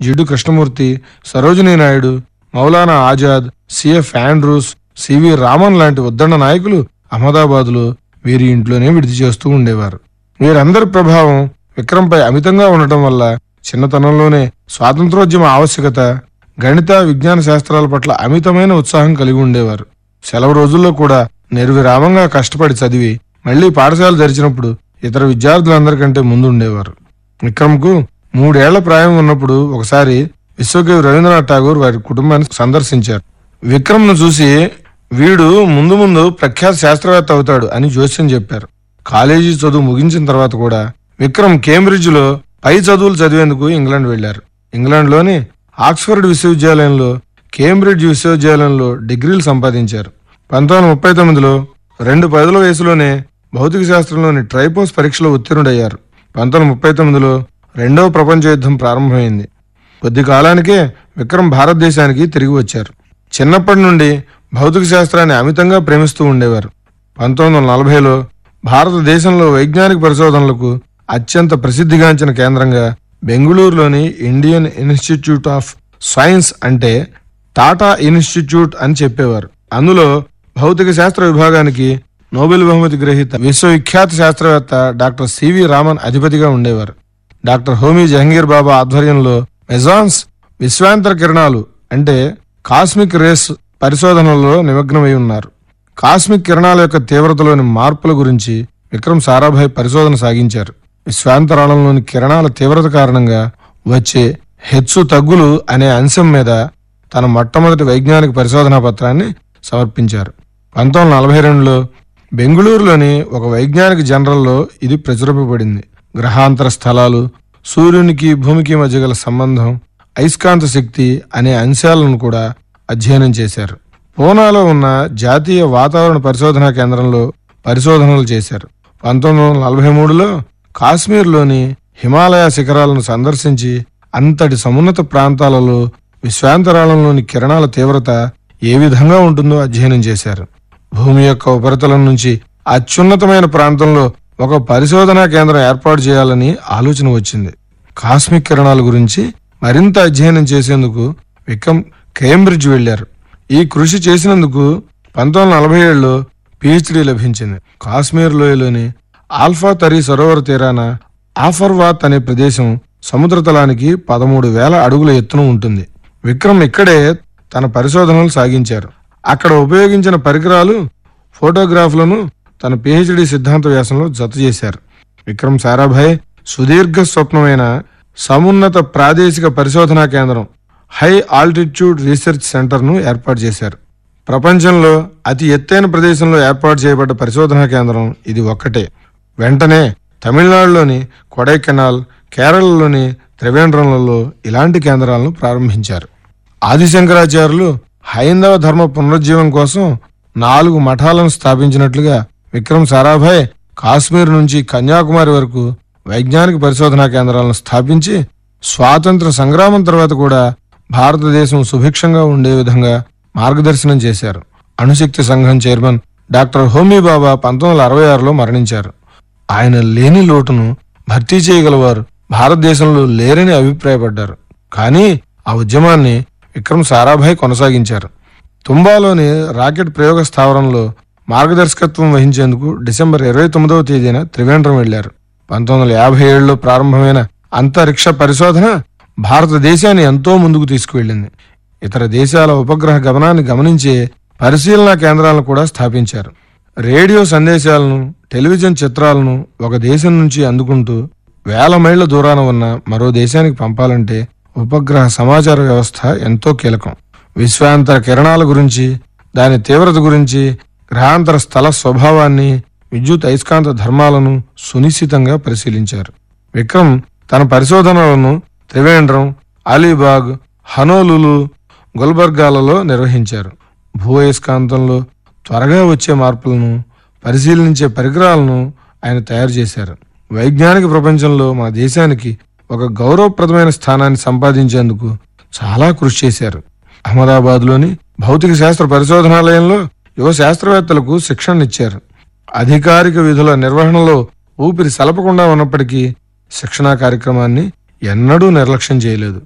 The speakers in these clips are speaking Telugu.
జిడ్డు Krishnamurti Sarojini Naidu Maulana Azad CF Andrews CV Raman లాంటి ఉద్దండ నాయకులు అహ్మదాబాద్లో వీరి ఇంట్లోనే విడిది చేస్తూ ఉండేవారు వీరందరి ప్రభావం విక్రమ్పై అమితంగా ఉండటం వల్ల చిన్నతనంలోనే స్వాతంత్రోద్యమ ఆవశ్యకత గణిత విజ్ఞాన శాస్త్రాల పట్ల అమితమైన ఉత్సాహం కలిగి ఉండేవారు సెలవు రోజుల్లో కూడా నిర్విరామంగా కష్టపడి చదివి మళ్లీ పాఠశాల తెరిచినప్పుడు ఇతర విద్యార్థులందరికంటే ముందు ఉండేవారు విక్రమ్కు మూడేళ్ల ప్రాయం ఉన్నప్పుడు ఒకసారి విశ్వకవి రవీంద్రనాథ్ ఠాగూర్ వారి కుటుంబాన్ని సందర్శించారు విక్రమ్ను చూసి వీడు ముందు ముందు ప్రఖ్యాత శాస్త్రవేత్త అవుతాడు అని జోస్యం చెప్పారు కాలేజీ చదువు ముగించిన తర్వాత కూడా విక్రమ్ కేంబ్రిడ్జ్ లో పై చదువులు చదివేందుకు ఇంగ్లాండ్ వెళ్లారు ఇంగ్లాండ్ లోని ఆక్స్ఫర్డ్ విశ్వవిద్యాలయంలో కేంబ్రిడ్జ్ విశ్వవిద్యాలయంలో డిగ్రీలు సంపాదించారు పంతొమ్మిది వందల ముప్పై తొమ్మిదిలో రెండు పదుల వయసులోనే భౌతిక శాస్త్రంలోని ట్రైపోస్ పరీక్షలో ఉత్తీర్ణుడయ్యారు పంతొమ్మిది వందల ముప్పై తొమ్మిదిలో రెండవ ప్రపంచ యుద్ధం ప్రారంభమైంది కొద్ది కాలానికే విక్రమ్ భారతదేశానికి తిరిగి వచ్చారు చిన్నప్పటి నుండి భౌతిక శాస్త్రాన్ని అమితంగా ప్రేమిస్తూ ఉండేవారు పంతొమ్మిది వందల నలభైలో భారతదేశంలో వైజ్ఞానిక పరిశోధనలకు అత్యంత ప్రసిద్ధిగాంచిన కేంద్రంగా బెంగళూరులోని ఇండియన్ ఇన్స్టిట్యూట్ ఆఫ్ సైన్స్ అంటే టాటా ఇన్స్టిట్యూట్ అని చెప్పేవారు అందులో భౌతిక శాస్త్ర విభాగానికి నోబెల్ బహుమతి గ్రహీత విశ్వవిఖ్యాత శాస్త్రవేత్త డాక్టర్ సివి రామన్ అధిపతిగా ఉండేవారు డాక్టర్ హోమీ జహంగీర్ బాబా ఆధ్వర్యంలో మెజాన్స్ విశ్వాంతర కిరణాలు అంటే కాస్మిక్ రేస్ పరిశోధనలో నిమగ్నమై ఉన్నారు కాస్మిక్ కిరణాల యొక్క తీవ్రతలోని మార్పుల గురించి విక్రమ్ సారాభాయ్ పరిశోధన సాగించారు విశ్వాంతరాళంలోని కిరణాల తీవ్రత కారణంగా వచ్చే హెచ్చు తగ్గులు అనే అంశం మీద తన మొట్టమొదటి వైజ్ఞానిక పరిశోధనా పత్రాన్ని సమర్పించారు పంతొమ్మిది వందల నలభై రెండులో బెంగళూరులోని ఒక వైజ్ఞానిక జనరల్లో ఇది ప్రచురింపబడింది గ్రహాంతర స్థలాలు సూర్యునికి భూమికి మధ్య గల సంబంధం అయస్కాంత శక్తి అనే అంశాలను కూడా అధ్యయనం చేశారు పూనాలో ఉన్న జాతీయ వాతావరణ పరిశోధనా కేంద్రంలో పరిశోధనలు చేశారు పంతొమ్మిది వందల నలభై మూడులో కాశ్మీర్లోని హిమాలయ శిఖరాలను సందర్శించి అంతటి సమున్నత ప్రాంతాలలో విశ్వాంతరాళంలోని కిరణాల తీవ్రత ఏ విధంగా ఉంటుందో అధ్యయనం చేశారు భూమి యొక్క ఉపరితలం నుంచి అత్యున్నతమైన ప్రాంతంలో ఒక పరిశోధనా కేంద్రం ఏర్పాటు చేయాలని ఆలోచన వచ్చింది కాస్మిక్ కిరణాల గురించి మరింత అధ్యయనం చేసేందుకు విక్రమ్ కేంబ్రిడ్జ్ వెళ్లారు ఈ కృషి చేసినందుకు పంతొమ్మిది వందల నలభై ఏడులో పిహెచ్డి లభించింది కాశ్మీర్ లోయలోని ఆల్ఫా తరి సరోవర తీరాన ఆఫర్వాత్ అనే ప్రదేశం సముద్ర తలానికి పదమూడు వేల అడుగుల ఎత్తున ఉంటుంది విక్రమ్ ఇక్కడే తన పరిశోధనలు సాగించారు అక్కడ ఉపయోగించిన పరికరాలు ఫోటోగ్రాఫ్లను తన పిహెచ్డి సిద్ధాంత వ్యాసంలో జత చేశారు విక్రమ్ సారాభాయ్ సుదీర్ఘ స్వప్నమైన సమున్నత ప్రాదేశిక పరిశోధనా కేంద్రం హై ఆల్టిట్యూడ్ రీసెర్చ్ సెంటర్ ను ఏర్పాటు చేశారు ప్రపంచంలో అతి ఎత్తైన ప్రదేశంలో ఏర్పాటు చేయబడ్డ పరిశోధనా కేంద్రం ఇది ఒక్కటే వెంటనే తమిళనాడులోని కొడైకెనాల్ కేరళలోని త్రివేంద్రంలలో ఇలాంటి కేంద్రాలను ప్రారంభించారు ఆదిశంకరాచార్యులు హైందవ ధర్మ పునరుజ్జీవం కోసం నాలుగు మఠాలను స్థాపించినట్లుగా విక్రమ్ సారాభాయ్ కాశ్మీర్ నుంచి కన్యాకుమారి వరకు వైజ్ఞానిక పరిశోధనా కేంద్రాలను స్థాపించి స్వాతంత్ర సంగ్రామం తర్వాత కూడా భారతదేశం సుభిక్షంగా ఉండే విధంగా మార్గదర్శనం చేశారు అణుశక్తి సంఘం చైర్మన్ డాక్టర్ హోమీ బాబా పంతొమ్మిది వందల అరవై ఆరులో మరణించారు ఆయన లేని లోటును భర్తీ చేయగలవారు భారతదేశంలో లేరని అభిప్రాయపడ్డారు కానీ ఆ ఉద్యమాన్ని విక్రమ్ సారాభాయ్ కొనసాగించారు తుంబాలోని రాకెట్ ప్రయోగ స్థావరంలో మార్గదర్శకత్వం వహించేందుకు డిసెంబర్ ఇరవై తొమ్మిదవ తేదీన త్రివేంద్రం వెళ్లారు పంతొమ్మిది వందల యాభై ఏడులో ప్రారంభమైన అంతరిక్ష పరిశోధన భారతదేశాన్ని ఎంతో ముందుకు తీసుకువెళ్ళింది ఇతర దేశాల ఉపగ్రహ గమనాన్ని గమనించే పరిశీలనా కేంద్రాలను కూడా స్థాపించారు రేడియో సందేశాలను టెలివిజన్ చిత్రాలను ఒక దేశం నుంచి అందుకుంటూ వేల మైళ్ల దూరాన ఉన్న మరో దేశానికి పంపాలంటే ఉపగ్రహ సమాచార వ్యవస్థ ఎంతో కీలకం విశ్వాంతర కిరణాల గురించి దాని తీవ్రత గురించి గ్రహాంతర స్థల స్వభావాన్ని విద్యుత్ అయస్కాంత ధర్మాలను సునిశ్చితంగా పరిశీలించారు విక్రమ్ తన పరిశోధనలను త్రివేంద్రం అలీబాగ్ హనోలులు గుల్బర్గాలలో నిర్వహించారు భూయస్కాంతంలో త్వరగా వచ్చే మార్పులను పరిశీలించే పరికరాలను ఆయన తయారు చేశారు వైజ్ఞానిక ప్రపంచంలో మన దేశానికి ఒక గౌరవప్రదమైన స్థానాన్ని సంపాదించేందుకు చాలా కృషి చేశారు అహ్మదాబాద్లోని భౌతిక శాస్త్ర పరిశోధనాలయంలో యువ శాస్త్రవేత్తలకు శిక్షణనిచ్చారు అధికారిక విధుల నిర్వహణలో ఊపిరి సలపకుండా ఉన్నప్పటికీ శిక్షణా కార్యక్రమాన్ని ఎన్నడూ నిర్లక్ష్యం చేయలేదు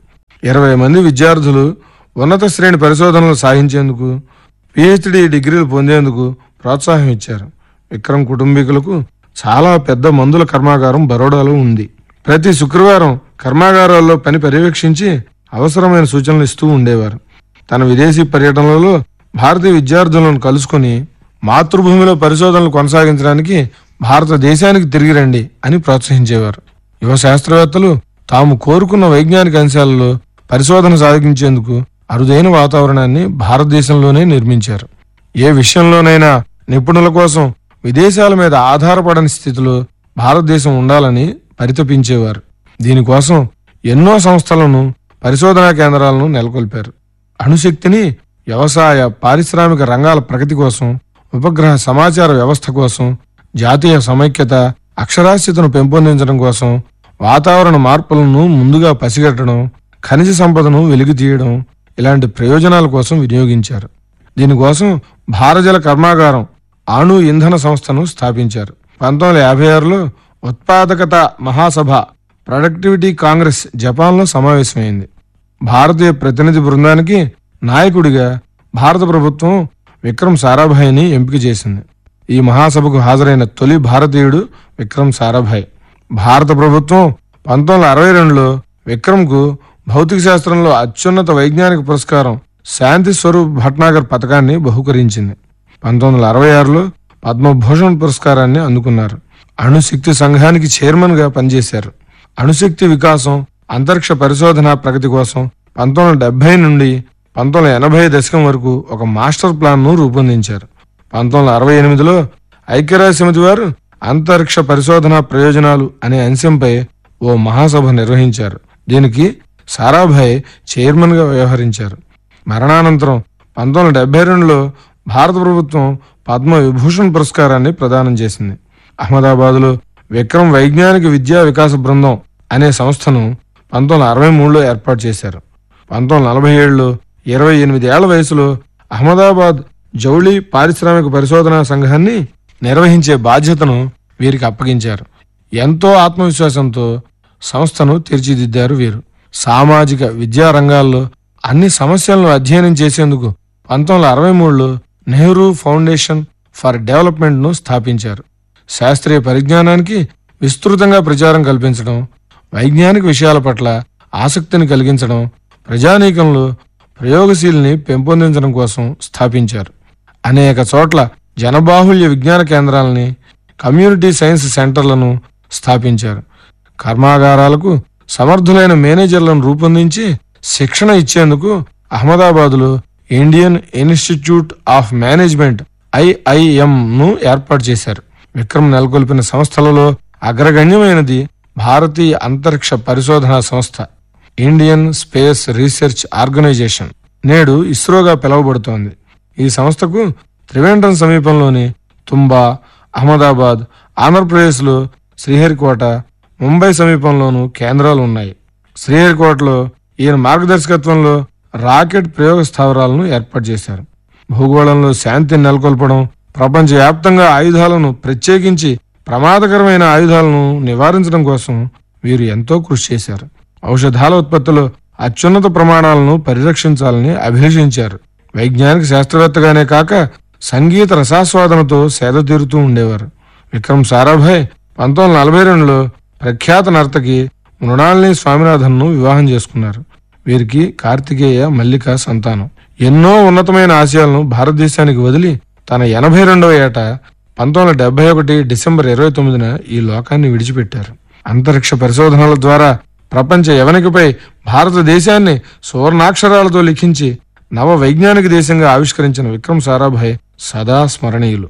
ఇరవై మంది విద్యార్థులు ఉన్నత శ్రేణి పరిశోధనలు సాగించేందుకు పిహెచ్డి డిగ్రీలు పొందేందుకు ప్రోత్సాహం ఇచ్చారు విక్రమ్ కుటుంబీకులకు చాలా పెద్ద మందుల కర్మాగారం బరోడాలో ఉంది ప్రతి శుక్రవారం కర్మాగారాల్లో పని పర్యవేక్షించి అవసరమైన సూచనలు ఇస్తూ ఉండేవారు తన విదేశీ పర్యటనలలో భారతీయ విద్యార్థులను కలుసుకుని మాతృభూమిలో పరిశోధనలు కొనసాగించడానికి భారతదేశానికి తిరిగి రండి అని ప్రోత్సహించేవారు యువ శాస్త్రవేత్తలు తాము కోరుకున్న వైజ్ఞానిక అంశాలలో పరిశోధన సాగించేందుకు అరుదైన వాతావరణాన్ని భారతదేశంలోనే నిర్మించారు ఏ విషయంలోనైనా నిపుణుల కోసం విదేశాల మీద ఆధారపడని స్థితిలో భారతదేశం ఉండాలని పరితపించేవారు దీనికోసం ఎన్నో సంస్థలను పరిశోధనా కేంద్రాలను నెలకొల్పారు అణుశక్తిని వ్యవసాయ పారిశ్రామిక రంగాల ప్రగతి కోసం ఉపగ్రహ సమాచార వ్యవస్థ కోసం జాతీయ సమైక్యత అక్షరాస్యతను పెంపొందించడం కోసం వాతావరణ మార్పులను ముందుగా పసిగట్టడం ఖనిజ సంపదను వెలికి తీయడం ఇలాంటి ప్రయోజనాల కోసం వినియోగించారు దీనికోసం భారజల కర్మాగారం అణు ఇంధన సంస్థను స్థాపించారు పంతొమ్మిది వందల యాభై ఆరులో ఉత్పాదకత మహాసభ ప్రొడక్టివిటీ కాంగ్రెస్ జపాన్లో సమావేశమైంది భారతీయ ప్రతినిధి బృందానికి నాయకుడిగా భారత ప్రభుత్వం విక్రమ్ సారాభాయిని ఎంపిక చేసింది ఈ మహాసభకు హాజరైన తొలి భారతీయుడు విక్రమ్ సారాభాయ్ భారత ప్రభుత్వం పంతొమ్మిది వందల అరవై రెండులో విక్రమ్కు భౌతిక శాస్త్రంలో అత్యున్నత వైజ్ఞానిక పురస్కారం శాంతి స్వరూప్ భట్నాగర్ పథకాన్ని బహుకరించింది పంతొమ్మిది వందల అరవై ఆరులో పద్మభూషణ్ పురస్కారాన్ని అందుకున్నారు అణుశక్తి సంఘానికి చైర్మన్ గా పనిచేశారు అణుశక్తి వికాసం అంతరిక్ష పరిశోధన ప్రగతి కోసం పంతొమ్మిది వందల డెబ్బై నుండి పంతొమ్మిది వందల ఎనభై దశకం వరకు ఒక మాస్టర్ ప్లాన్ ను రూపొందించారు పంతొమ్మిది వందల అరవై ఎనిమిదిలో ఐక్యరాజ్య సమితి వారు అంతరిక్ష పరిశోధన ప్రయోజనాలు అనే అంశంపై ఓ మహాసభ నిర్వహించారు దీనికి సారాభాయ్ చైర్మన్ గా వ్యవహరించారు మరణానంతరం పంతొమ్మిది వందల డెబ్బై రెండులో భారత ప్రభుత్వం పద్మ విభూషణ్ పురస్కారాన్ని ప్రదానం చేసింది అహ్మదాబాద్లో విక్రమ్ వైజ్ఞానిక విద్యా వికాస బృందం అనే సంస్థను పంతొమ్మిది వందల అరవై మూడులో ఏర్పాటు చేశారు పంతొమ్మిది వందల నలభై ఏడులో ఇరవై ఎనిమిది ఏళ్ల వయసులో అహ్మదాబాద్ జౌళి పారిశ్రామిక పరిశోధనా సంఘాన్ని నిర్వహించే బాధ్యతను వీరికి అప్పగించారు ఎంతో ఆత్మవిశ్వాసంతో సంస్థను తీర్చిదిద్దారు వీరు సామాజిక విద్యా రంగాల్లో అన్ని సమస్యలను అధ్యయనం చేసేందుకు పంతొమ్మిది వందల అరవై మూడులో నెహ్రూ ఫౌండేషన్ ఫర్ డెవలప్మెంట్ ను స్థాపించారు శాస్త్రీయ పరిజ్ఞానానికి విస్తృతంగా ప్రచారం కల్పించడం వైజ్ఞానిక విషయాల పట్ల ఆసక్తిని కలిగించడం ప్రజానీకంలో ప్రయోగశీలిని పెంపొందించడం కోసం స్థాపించారు అనేక చోట్ల జనబాహుళ్య విజ్ఞాన కేంద్రాలని కమ్యూనిటీ సైన్స్ సెంటర్లను స్థాపించారు కర్మాగారాలకు సమర్థులైన మేనేజర్లను రూపొందించి శిక్షణ ఇచ్చేందుకు అహ్మదాబాదులో Indian institute of management IIM ను ఏర్పాటు చేశారు విక్రమ్ నెలకొల్పిన సంస్థలలో అగ్రగణ్యమైనది భారతీయ అంతరిక్ష పరిశోధనా సంస్థ ఇండియన్ స్పేస్ రీసెర్చ్ ఆర్గనైజేషన్ నేడు ఇస్రోగా పిలువబడుతోంది ఈ సంస్థకు త్రివేంద్రం సమీపంలోని తుంబా అహ్మదాబాద్ ఆంధ్రప్రదేశ్లో శ్రీహరికోట ముంబై సమీపంలోనూ కేంద్రాలు ఉన్నాయి శ్రీహరికోటలో ఈయన మార్గదర్శకత్వంలో రాకెట్ ప్రయోగ స్థావరాలను ఏర్పాటు చేశారు భూగోళంలో శాంతిని నెలకొల్పడం ప్రపంచవ్యాప్తంగా ఆయుధాలను ప్రత్యేకించి ప్రమాదకరమైన ఆయుధాలను నివారించడం కోసం వీరు ఎంతో కృషి చేశారు ఔషధాల ఉత్పత్తిలో అత్యున్నత ప్రమాణాలను పరిరక్షించాలని అభిలషించారు వైజ్ఞానిక శాస్త్రవేత్తగానే కాక సంగీత రసాస్వాదనతో సేద తీరుతూ ఉండేవారు విక్రమ్ సారాభాయ్ పంతొమ్మిది వందల నలభై రెండులో ప్రఖ్యాత నర్తకి మృణాలిని స్వామినాథన్ను వివాహం చేసుకున్నారు వీరికి కార్తికేయ మల్లిక సంతానం ఎన్నో ఉన్నతమైన ఆశయాలను భారతదేశానికి వదిలి తన ఎనభై రెండవ ఏట పంతొమ్మిది వందల డెబ్బై ఒకటి డిసెంబర్ ఇరవై తొమ్మిదిన ఈ లోకాన్ని విడిచిపెట్టారు అంతరిక్ష పరిశోధనల ద్వారా ప్రపంచ యవనికపై భారతదేశాన్ని సువర్ణాక్షరాలతో లిఖించి నవ వైజ్ఞానిక దేశంగా ఆవిష్కరించిన విక్రమ్ సారాభాయ్ సదా స్మరణీయులు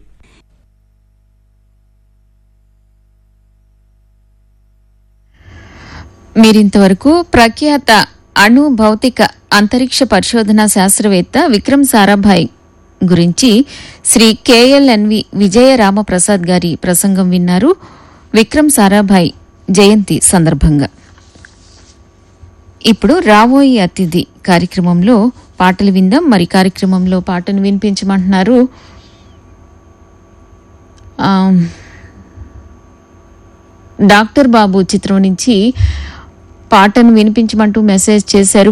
మీరింతవరకు ప్రఖ్యాత అణు భౌతిక అంతరిక్ష పరిశోధన శాస్త్రవేత్త విక్రమ్ సారాభాయ్ గురించి శ్రీ కేఎల్ఎన్వి విజయ రామప్రసాద్ గారి ప్రసంగం విన్నారు విక్రమ్ సారాభాయ్ జయంతి సందర్భంగా ఇప్పుడు రాబోయే అతిథి కార్యక్రమంలో పాటలు విందాం మరి కార్యక్రమంలో పాటను వినిపించమంటున్నారు ఆ, డాక్టర్ బాబు చిత్రం నుంచి పాటను వినిపించమంటూ మెసేజ్ చేశారు